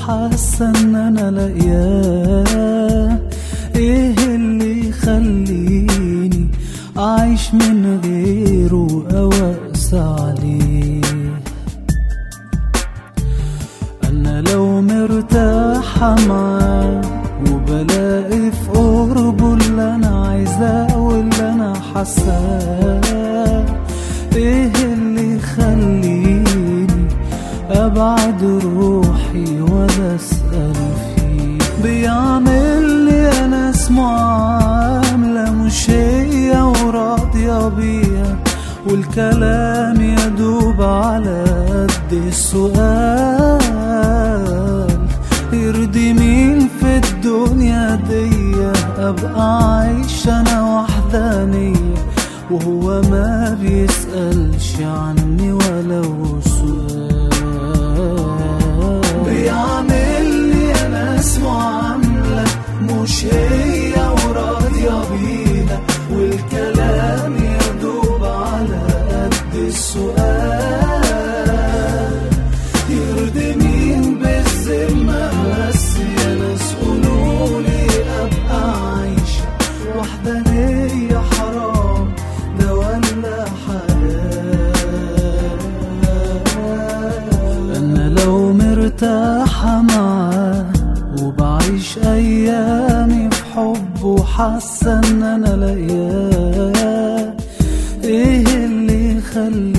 وحاسة ان انا لاقياه ايه اللي يخليني اعيش من غيره او اقسى عليه انا لو مرتاحة معاه وبلاقي في قربه اللي انا عايزاه واللي انا حاساه ايه اللي يخليني ابعد روحي ولا اسال فيه بيعمل لي انا اسمه عامله مش هي وراضيه بيها والكلام يدوب على قد السؤال يرضي مين في الدنيا دي ابقى عايش انا وحدانيه وهو ما بيسألش عني ولو سؤال بيعمل لي انا اسمه عاملة مش هي وراضية بيها والكلام يدوب على قد السؤال يرضي مين بالذمة بس يا ناس قولولي ابقى عايشة وحدانية حرام ده ولا حلال انا لو مرتاحة معاه وبعيش ايامي في حب وحاسة ان انا لاقياه ايه اللي يخلي